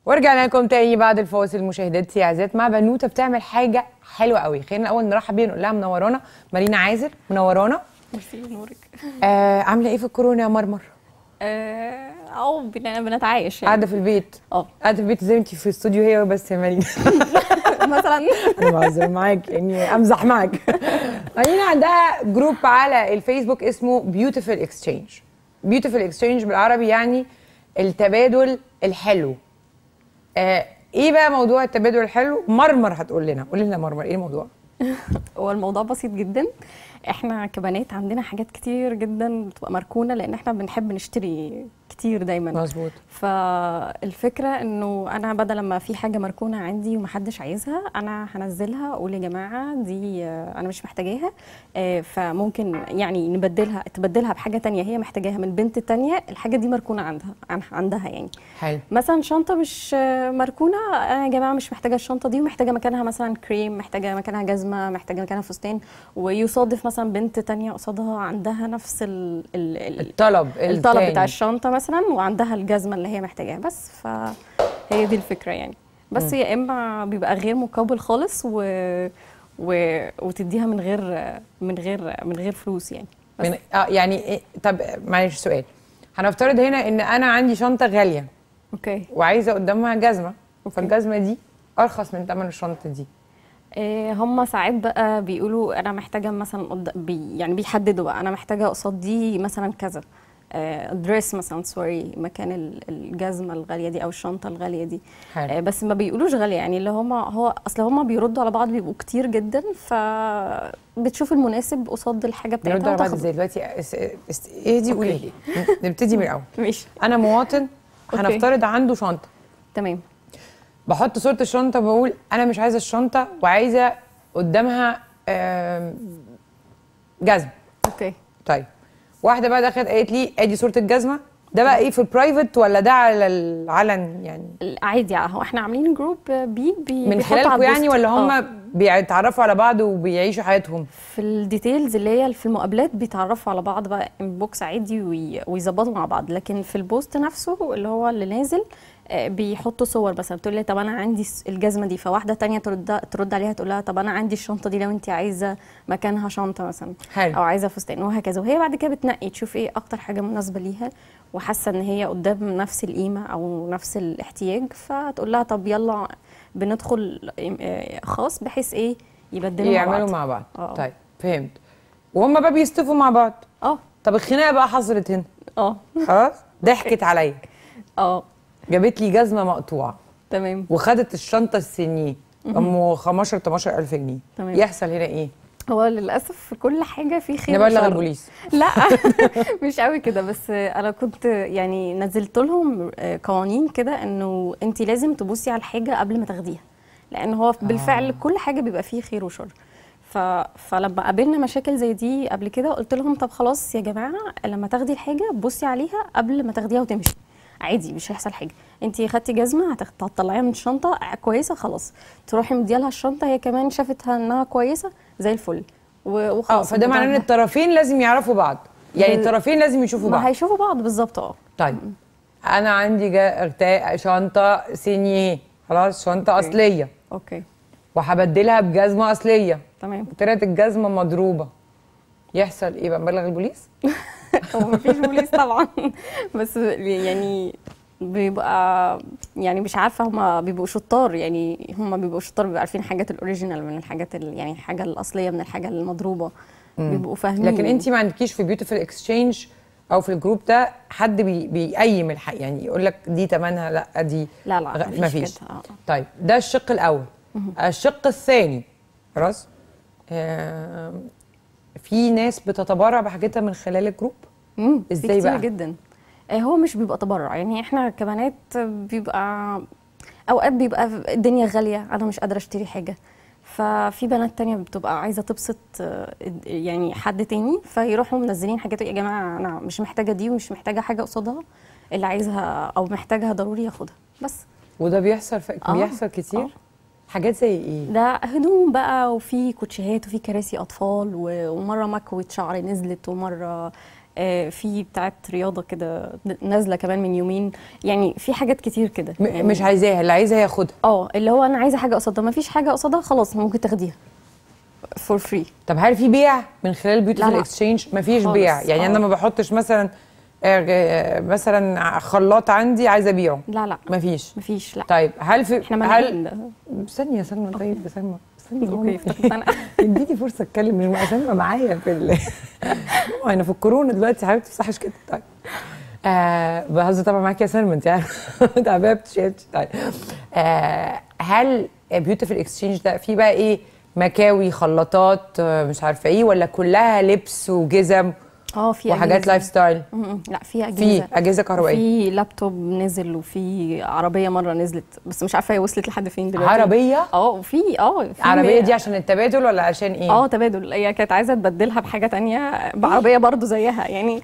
ورجعنا لكم تاني بعد الفاصل مشاهداتي عزات مع بنوته بتعمل حاجه حلوه قوي خلينا الاول نرحب بيها نقول لها منورانا مارينا عازر منورانا ميرسي نورك آه عامله ايه في الكورونا يا مرمر اه أو بن- بنتعايش يعني قاعده في البيت اه قاعده في البيت زي ما انت في الاستوديو هي بس يا مارينا مثلا انا بهزر معاك يعني امزح معاك مارينا عندها جروب على الفيسبوك اسمه بيوتيفul اكسشينج بيوتيفul اكسشينج بالعربي يعني التبادل الحلو آه ايه بقى موضوع التبادل الحلو مرمر هتقول لنا قول لنا مرمر ايه الموضوع هو الموضوع بسيط جدا احنا كبنات عندنا حاجات كتير جدا بتبقى مركونه لان احنا بنحب نشتري كتير دايما مظبوط فالفكره انه انا بدل ما في حاجه مركونه عندي ومحدش عايزها انا هنزلها اقول يا جماعه دي آه، انا مش محتاجاها آه، فممكن يعني نبدلها تبدلها بحاجه تانية هي محتاجاها من بنت تانية الحاجه دي مركونه عندها عن- عندها يعني حلو مثلا شنطه مش آه، مركونه انا يا جماعه مش محتاجه الشنطه دي ومحتاجه مكانها مثلا كريم محتاجه مكانها جزمه محتاجه مكانها فستان ويصادف مثلا بنت تانية قصادها عندها نفس ال ال ال الطلب الطلب التاني. بتاع الشنطه مثلا وعندها الجزمه اللي هي محتاجاها بس فهي دي الفكره يعني بس يا اما بيبقى غير مقابل خالص و... و... وتديها من غير من غير من غير فلوس يعني بس من اه يعني إيه طب معلش سؤال هنفترض هنا ان انا عندي شنطه غاليه اوكي وعايزه قدامها جزمه أوكي. فالجزمه دي ارخص من ثمن الشنطه دي إيه هم ساعات بقى بيقولوا انا محتاجه مثلا قد... بي يعني بيحددوا بقى انا محتاجه قصاد دي مثلا كذا دريس مثلا سوري مكان ال- الجزمه الغاليه دي او الشنطه الغاليه دي حلو. آه، بس ما بيقولوش غاليه يعني اللي هم هو اصل هم بيردوا على بعض بيبقوا كتير جدا ف بتشوف المناسب قصاد الحاجه بتاعتها نرد على بعض وتاخده. ازاي دلوقتي اس- اس- ايه دي قولي لي نبتدي من الاول ماشي انا مواطن أوكي. هنفترض عنده شنطه تمام بحط صوره الشنطه بقول انا مش عايزه الشنطه وعايزه قدامها آم، جزمه اوكي طيب واحده بقى دخلت قالت لي ادي صوره الجزمه ده بقى ايه في البرايفت ولا ده على العلن يعني عادي هو احنا عاملين جروب بي, بي من بيحطوا خلالكم على يعني البوست. ولا آه. هم بيتعرفوا على بعض وبيعيشوا حياتهم في الديتيلز اللي هي في المقابلات بيتعرفوا على بعض بقى انبوكس عادي وي- ويظبطوا مع بعض لكن في البوست نفسه اللي هو اللي نازل آه، بيحطوا صور مثلا بتقول لي طب انا عندي الس- الجزمه دي فواحده تانية ترد ترد عليها تقول لها طب انا عندي الشنطه دي لو انت عايزه مكانها شنطه مثلا حلو. او عايزه فستان وهكذا وهي بعد كده بتنقي تشوف ايه اكتر حاجه مناسبه ليها وحاسه ان هي قدام نفس القيمه او نفس الاحتياج فتقول لها طب يلا بندخل آه، خاص بحيث ايه يبدلوا مع يعملوا بعض. مع بعض آه. طيب فهمت وهم بقى بيصطفوا مع بعض اه طب الخناقه بقى حصلت هنا اه خلاص ضحكت عليا اه جابت لي جزمه مقطوعه تمام وخدت الشنطه السنيه ام 15 18000 جنيه تمام. يحصل هنا ايه هو للاسف في كل حاجه في خير نبلغ وشر. البوليس لا مش قوي كده بس انا كنت يعني نزلت لهم قوانين كده انه انت لازم تبصي على الحاجه قبل ما تاخديها لان هو بالفعل كل حاجه بيبقى فيه خير وشر ف... فلما قابلنا مشاكل زي دي قبل كده قلت لهم طب خلاص يا جماعه لما تاخدي الحاجه بصي عليها قبل ما تاخديها وتمشي عادي مش هيحصل حاجه انت خدتي جزمه هتخ- هتطلعيها من الشنطه كويسه خلاص تروحي مديالها الشنطه هي كمان شافتها انها كويسه زي الفل و- اه وخلاص فده معناه ان الموضوع الطرفين لازم يعرفوا بعض يعني بال- الطرفين لازم يشوفوا بعض ما هيشوفوا بعض بالظبط اه طيب انا عندي جا... ارتا- شنطه سينيه خلاص شنطه أوكي. اصليه اوكي وهبدلها بجزمه اصليه تمام طلعت الجزمه مضروبه يحصل ايه بقى نبلغ البوليس هو مفيش بوليس طبعا بس يعني بيبقى يعني مش عارفه هما بيبقوا شطار يعني هما بيبقوا شطار بيبقوا عارفين حاجات الاوريجينال من الحاجات ال- يعني الحاجه الاصليه من الحاجه المضروبه بيبقوا فاهمين لكن انت ما عندكيش في بيوتيفul اكسشينج او في الجروب ده حد بي بيقيم الحق يعني يقول لك دي تمنها لا دي لا لا غ- مفيش مفيش كده، آه. طيب ده الشق الاول الشق الثاني خلاص آم، في ناس بتتبرع بحاجتها من خلال الجروب امم إزاي كتير بقى؟ جدا آه، هو مش بيبقى تبرع يعني احنا كبنات بيبقى اوقات بيبقى الدنيا غاليه انا مش قادره اشتري حاجه ففي بنات تانية بتبقى عايزه تبسط آه، يعني حد تاني فيروحوا منزلين حاجات يا جماعه انا مش محتاجه دي ومش محتاجه حاجه قصادها اللي عايزها او محتاجها ضروري ياخدها بس وده بيحصل ف... آه، بيحصل كتير آه. حاجات زي ايه ده هدوم بقى وفي كوتشيهات وفي كراسي اطفال و- ومره مكوه شعر نزلت ومره آه، في بتاعه رياضه كده نازله كمان من يومين يعني في حاجات كتير كده م- يعني مش عايزاها اللي عايزها ياخدها اه اللي هو انا عايزه حاجه قصادها ما فيش حاجه قصادها خلاص ممكن تاخديها فور فري طب هل في بيع من خلال لا، بيوتيفول لا. اكسشينج مفيش خالص، بيع يعني انا آه. ما بحطش مثلا آه، آه، مثلا خلاط عندي عايزه ابيعه لا لا مفيش مفيش لا طيب هل في احنا منعين هل ده استني يا سلمى طيب يا سلمى استني اوكي افتكرت انا اديني فرصه اتكلم مش مع سلمى معايا في ال... انا في الكورونا دلوقتي حبيبتي ما تصحش كده طيب آه بهزر طبعا معاكي يا سلمى انت عارفه انت حبيبتي طيب آه هل بيوتيفول اكسشينج ده فيه بقى ايه مكاوي خلاطات آه، مش عارفه ايه ولا كلها لبس وجزم اه في وحاجات أجهزة- لايف ستايل م- م. لا في في اجهزه اجهزه كهربائيه في لابتوب نزل وفي عربيه مره نزلت بس مش عارفه هي وصلت لحد فين دلوقتي عربيه اه وفي اه في عربيه دي عشان التبادل ولا عشان ايه اه تبادل هي كانت عايزه تبدلها بحاجه تانية بعربيه برضو زيها يعني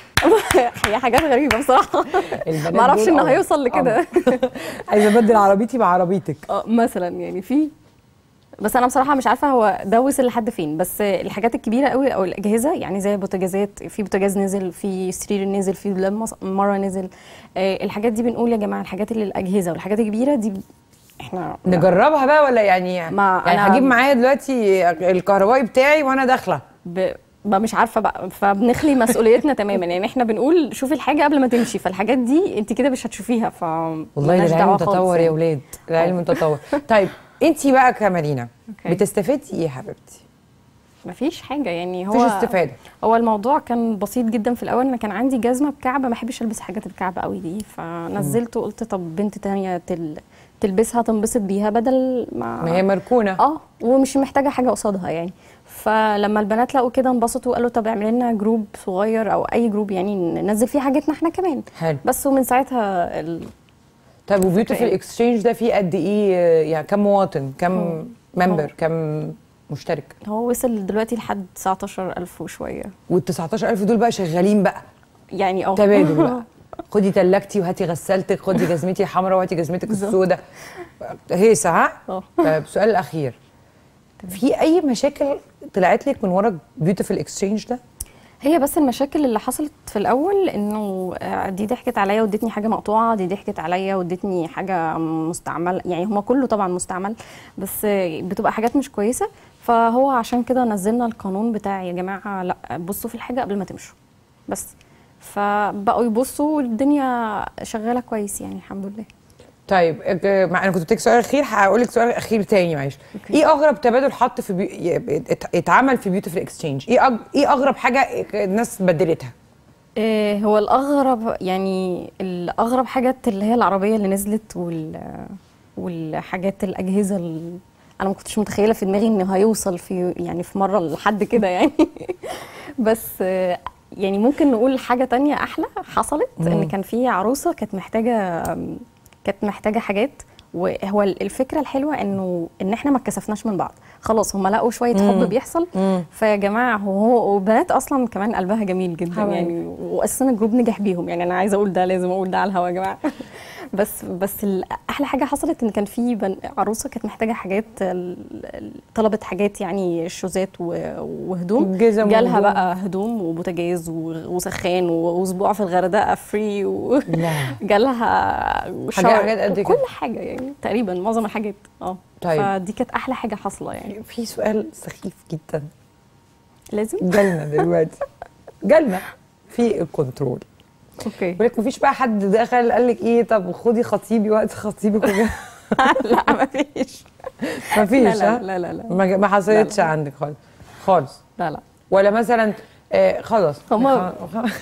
هي حاجات غريبه بصراحه البنات ما اعرفش دول انه قمر. هيوصل لكده قمر. عايزه ابدل عربيتي بعربيتك اه مثلا يعني في بس انا بصراحه مش عارفه هو ده وصل لحد فين بس الحاجات الكبيره قوي او الاجهزه يعني زي البوتاجازات في بوتاجاز نزل في سرير نزل في دولاب مص- مره نزل آه الحاجات دي بنقول يا جماعه الحاجات اللي الاجهزه والحاجات الكبيره دي احنا نجربها بقى ولا يعني ما يعني أنا- هجيب معايا دلوقتي الكهربائي بتاعي وانا داخله ب... بقى مش عارفه بقى فبنخلي مسؤوليتنا تماما يعني احنا بنقول شوفي الحاجه قبل ما تمشي فالحاجات دي انت كده مش هتشوفيها ف والله ده ملناش العلم دعوة خالص متطور يا يعني. ولاد العلم متطور طيب انت بقى كمارينا أوكي. بتستفادي ايه يا حبيبتي مفيش حاجه يعني هو مفيش استفاده هو الموضوع كان بسيط جدا في الاول انا كان عندي جزمه بكعب ما بحبش البس حاجات الكعب قوي دي فنزلت وقلت طب بنت تانية تل... تلبسها تنبسط بيها بدل ما ما هي مركونه اه ومش محتاجه حاجه قصادها يعني فلما البنات لقوا كده انبسطوا وقالوا طب اعمل لنا جروب صغير او اي جروب يعني ننزل فيه حاجتنا احنا كمان حلو بس ومن ساعتها ال... طيب وبيوتيفول إيه؟ اكسشينج ده فيه قد ايه يعني كم مواطن كم ممبر كم مشترك هو وصل دلوقتي لحد 19000 وشويه وال 19000 دول بقى شغالين بقى يعني اه تبادل بقى خدي تلاجتي وهاتي غسالتك خدي جزمتي حمراء وهاتي جزمتك بالظبط. السوداء هيصه ها اه طيب السؤال الاخير في اي مشاكل طلعت لك من ورا بيوتيفول اكسشينج ده هي بس المشاكل اللي حصلت في الاول انه آه، دي ضحكت عليا وادتني حاجه مقطوعه دي ضحكت عليا وادتني حاجه مستعمل يعني هما كله طبعا مستعمل بس آه، بتبقى حاجات مش كويسه فهو عشان كده نزلنا القانون بتاع يا جماعه لا بصوا في الحاجه قبل ما تمشوا بس فبقوا يبصوا والدنيا شغاله كويس يعني الحمد لله طيب آه، مع انا كنت قلت لك سؤال اخير هقول لك سؤال اخير تاني معلش أوكي. ايه اغرب تبادل حط في بي... ات- اتعمل في بيوتيفول اكسشينج ايه أج... ايه اغرب حاجه الناس بدلتها آه، هو الأغرب يعني الأغرب حاجات اللي هي العربية اللي نزلت وال والحاجات الأجهزة ال- أنا ما كنتش متخيلة في دماغي إنه هيوصل في يعني في مرة لحد كده يعني بس آه، يعني ممكن نقول حاجة تانية أحلى حصلت إن كان في عروسة كانت محتاجة كانت محتاجة حاجات وهو الفكرة الحلوة إنه إن إحنا ما اتكسفناش من بعض خلاص هم لقوا شوية حب بيحصل فيا جماعه هو هو وبنات اصلا كمان قلبها جميل جدا حبايبي. يعني واساسا الجروب نجح بيهم يعني انا عايزه اقول ده لازم اقول ده على الهوا يا جماعه بس بس ال- احلى حاجه حصلت ان كان في بن- عروسه كانت محتاجه حاجات ال- ال- طلبت حاجات يعني شوزات و- وهدوم جزم جالها وهدوم. بقى هدوم وبوتاجاز و- وسخان و- واسبوع في الغردقه فري لا وجالها حاجات قد كده. كل حاجه يعني تقريبا معظم الحاجات اه طيب. فدي كانت احلى حاجه حاصله يعني في سؤال سخيف جدا لازم جالنا دلوقتي جالنا في الكنترول اوكي بقول لك مفيش بقى حد دخل قال لك ايه طب خدي خطيبي وقت خطيبك وكده لا مفيش مفيش لا ها لا لا لا ما ما حصلتش لا. عندك خالص خالص لا لا ولا مثلا آه خلاص هما-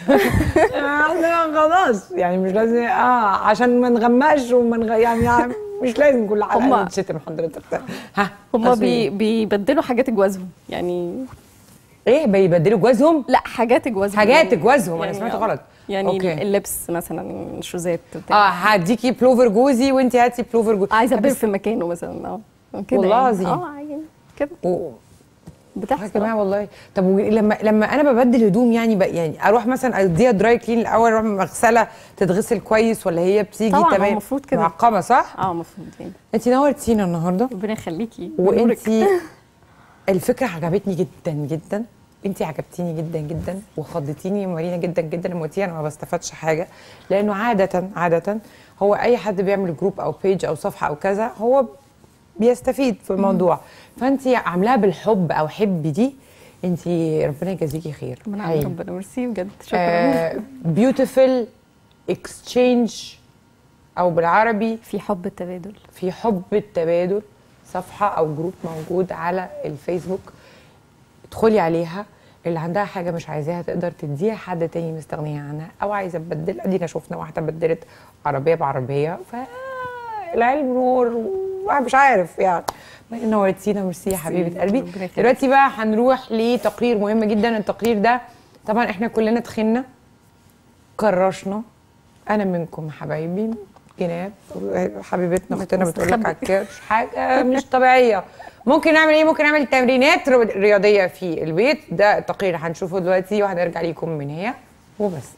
آه، خلاص يعني مش لازم اه عشان ما نغمقش وما نغ... يعني, يعني مش لازم كل حلقه هما- نتشتم حضرتك ها هما أصل بي بيبدلوا حاجات جوازهم يعني ايه بيبدلوا جوازهم لا حاجات جوازهم حاجات يعني جوازهم انا يعني سمعت آه. غلط يعني أوكي. اللبس مثلا شوزات بتاع اه هديكي بلوفر جوزي وانت هاتي بلوفر جوزي عايزه بس- ابير في مكانه مثلا اه كده والله يعني. العظيم. اه يعني كده و- يا بتحصل جماعه والله طب و- لما لما انا ببدل هدوم يعني بقى يعني اروح مثلا اديها دراي كلين الاول اروح مغسله تتغسل كويس ولا هي بتيجي طبعاً، هو تمام المفروض كده. معقمه صح؟ اه المفروض يعني انت نورتينا النهارده ربنا يخليكي بنورك. وانت الفكره عجبتني جدا جدا انت عجبتيني جدا جدا وخضتيني مارينا جدا جدا لما قلتي انا ما بستفادش حاجه لانه عاده عاده هو اي حد بيعمل جروب او بيج او صفحه او كذا هو بيستفيد في الموضوع فانت عاملاها بالحب او حب دي انت ربنا يجازيكي خير ربنا حقيقي. يعين ربنا ميرسي بجد شكرا بيوتيفul اكسشينج او بالعربي في حب التبادل في حب التبادل صفحه او جروب موجود على الفيسبوك ادخلي عليها اللي عندها حاجه مش عايزاها تقدر تديها حد تاني مستغنيه عنها او عايزه تبدل ادينا شفنا واحده بدلت عربيه بعربيه فالعلم نور واحد مش عارف يعني نورتينا ميرسي يا حبيبه قلبي ربنا يخليك. دلوقتي بقى هنروح لتقرير مهم جدا التقرير ده طبعا احنا كلنا تخنا كرشنا انا منكم حبايبي جناب حبيبتنا اختنا بتقول لك على الكرش حاجه مش طبيعيه ممكن نعمل ايه ممكن نعمل تمرينات رو- رياضيه في البيت ده التقرير اللي هنشوفه دلوقتي وهنرجع ليكم من هي وبس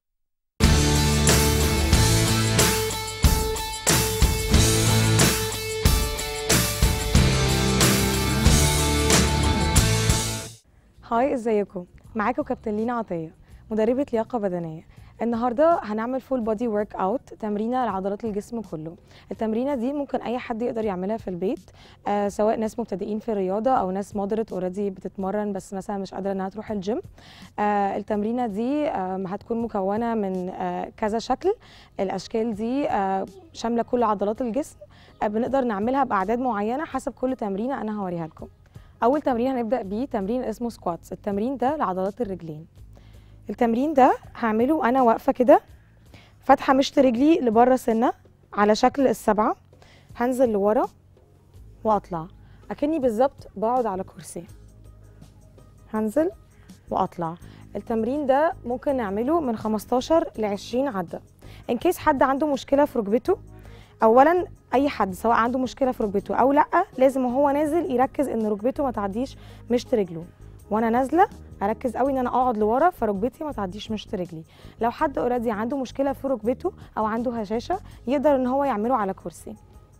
هاي ازيكم معاكم كابتن لينا عطيه مدربه لياقه بدنيه النهارده هنعمل فول بودي ورك اوت تمرينه لعضلات الجسم كله التمرينه دي ممكن اي حد يقدر يعملها في البيت آه سواء ناس مبتدئين في الرياضه او ناس مودريت اوريدي بتتمرن بس مثلا مش قادره انها تروح الجيم آه التمرينه دي آه هتكون مكونه من آه كذا شكل الاشكال دي آه شامله كل عضلات الجسم آه بنقدر نعملها باعداد معينه حسب كل تمرينه انا هوريها لكم اول تمرين هنبدا بيه تمرين اسمه سكواتس التمرين ده لعضلات الرجلين التمرين ده هعمله انا واقفه كده فاتحه مشط رجلي لبره سنه على شكل السبعه هنزل لورا واطلع اكني بالظبط بقعد على كرسي هنزل واطلع التمرين ده ممكن نعمله من 15 ل 20 عده ان كيس حد عنده مشكله في ركبته اولا اي حد سواء عنده مشكله في ركبته او لا لازم وهو نازل يركز ان ركبته ما تعديش مشط رجله وانا نازله اركز قوي ان انا اقعد لورا فركبتي ما تعديش مشط رجلي لو حد اوريدي عنده مشكله في ركبته او عنده هشاشه يقدر ان هو يعمله على كرسي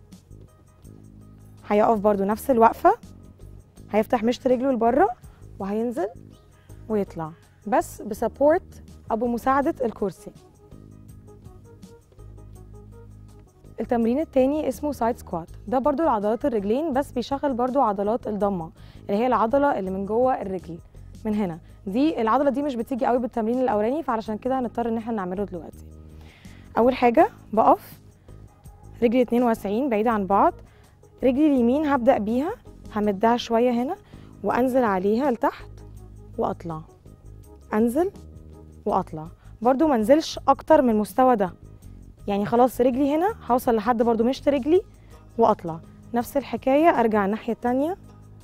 هيقف برضو نفس الوقفه هيفتح مشط رجله لبره وهينزل ويطلع بس بسبورت او بمساعده الكرسي التمرين التاني اسمه سايد سكوات ده برضو لعضلات الرجلين بس بيشغل برضو عضلات الضمه اللي هي العضله اللي من جوه الرجل من هنا دي العضله دي مش بتيجي قوي بالتمرين الاولاني فعلشان كده هنضطر ان احنا نعمله دلوقتي اول حاجه بقف رجلي اتنين واسعين بعيده عن بعض رجلي اليمين هبدا بيها همدها شويه هنا وانزل عليها لتحت واطلع انزل واطلع برضو منزلش اكتر من المستوى ده يعني خلاص رجلي هنا هوصل لحد برضو مشط رجلي واطلع نفس الحكايه ارجع الناحيه التانية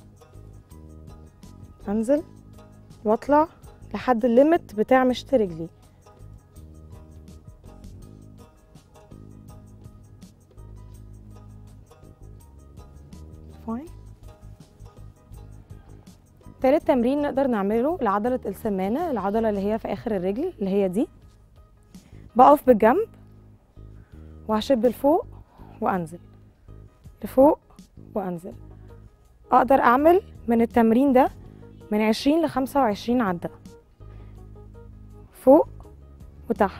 انزل واطلع لحد الليمت بتاع مشط رجلي فاين تالت تمرين نقدر نعمله لعضلة السمانة العضلة اللي هي في آخر الرجل اللي هي دي بقف بالجنب وهشب لفوق وانزل لفوق وانزل اقدر اعمل من التمرين ده من 20 ل 25 عده فوق وتحت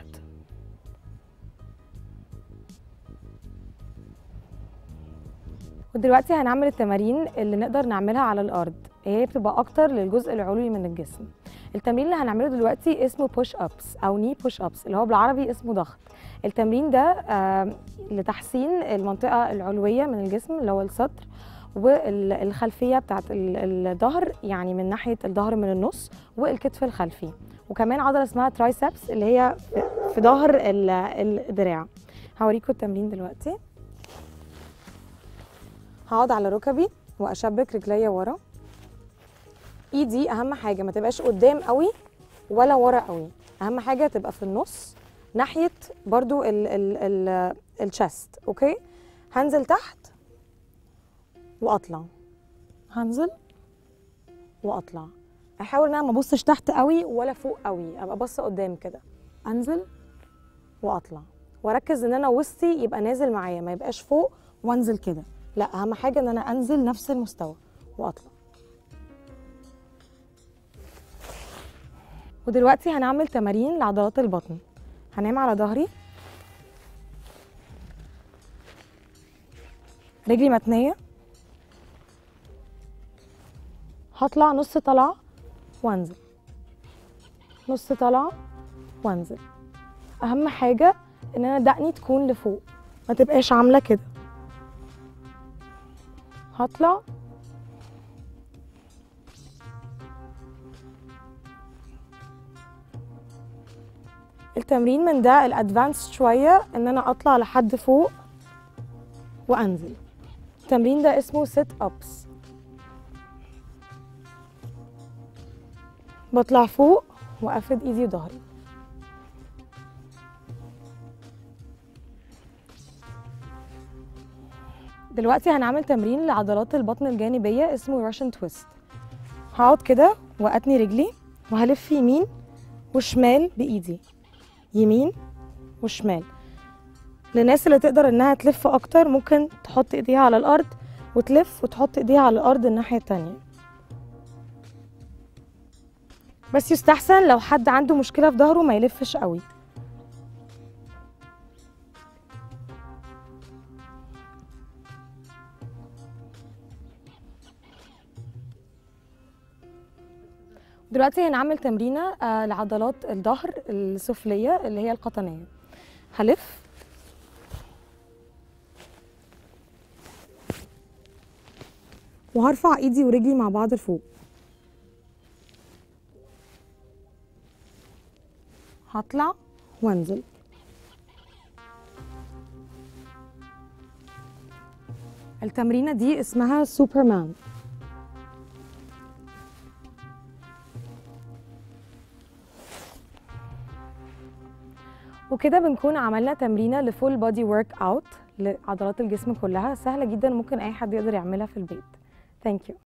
ودلوقتي هنعمل التمارين اللي نقدر نعملها على الارض هي بتبقى اكتر للجزء العلوي من الجسم التمرين اللي هنعمله دلوقتي اسمه بوش ابس او ني بوش ابس اللي هو بالعربي اسمه ضغط التمرين ده آه لتحسين المنطقه العلويه من الجسم اللي هو الصدر والخلفيه بتاعت ال- الظهر يعني من ناحيه الظهر من النص والكتف الخلفي وكمان عضله اسمها ترايسبس اللي هي في- في ظهر ال- الدراع هوريكم التمرين دلوقتي هقعد على ركبي واشبك رجليا ورا ايدي اهم حاجه ما تبقاش قدام قوي ولا ورا قوي اهم حاجه تبقى في النص ناحيه برضو ال ال ال الشست اوكي هنزل تحت واطلع هنزل واطلع احاول ان انا ما ابصش تحت قوي ولا فوق قوي ابقى باصه قدام كده انزل واطلع واركز ان انا وسطي يبقى نازل معايا ما يبقاش فوق وانزل كده لا اهم حاجه ان انا انزل نفس المستوى واطلع ودلوقتي هنعمل تمارين لعضلات البطن هنام على ظهري رجلي متنيه هطلع نص طلعه وانزل نص طلعه وانزل اهم حاجه ان انا دقني تكون لفوق ما تبقاش عامله كده هطلع التمرين من ده الادفانس شويه ان انا اطلع لحد فوق وانزل التمرين ده اسمه سيت ابس بطلع فوق وافرد ايدي وظهري دلوقتي هنعمل تمرين لعضلات البطن الجانبيه اسمه راشن تويست هقعد كده واتني رجلي وهلف يمين وشمال بايدي يمين وشمال للناس اللي تقدر انها تلف اكتر ممكن تحط ايديها على الارض وتلف وتحط ايديها على الارض الناحيه التانية بس يستحسن لو حد عنده مشكله في ظهره ما يلفش قوي دلوقتي هنعمل تمرينه آه، لعضلات الظهر السفليه اللي هي القطنيه هلف وهرفع ايدي ورجلي مع بعض لفوق هطلع وانزل التمرينه دي اسمها سوبرمان وكده بنكون عملنا تمرينه لفول بودي ورك اوت لعضلات الجسم كلها سهله جدا ممكن اي حد يقدر يعملها في البيت ثانك يو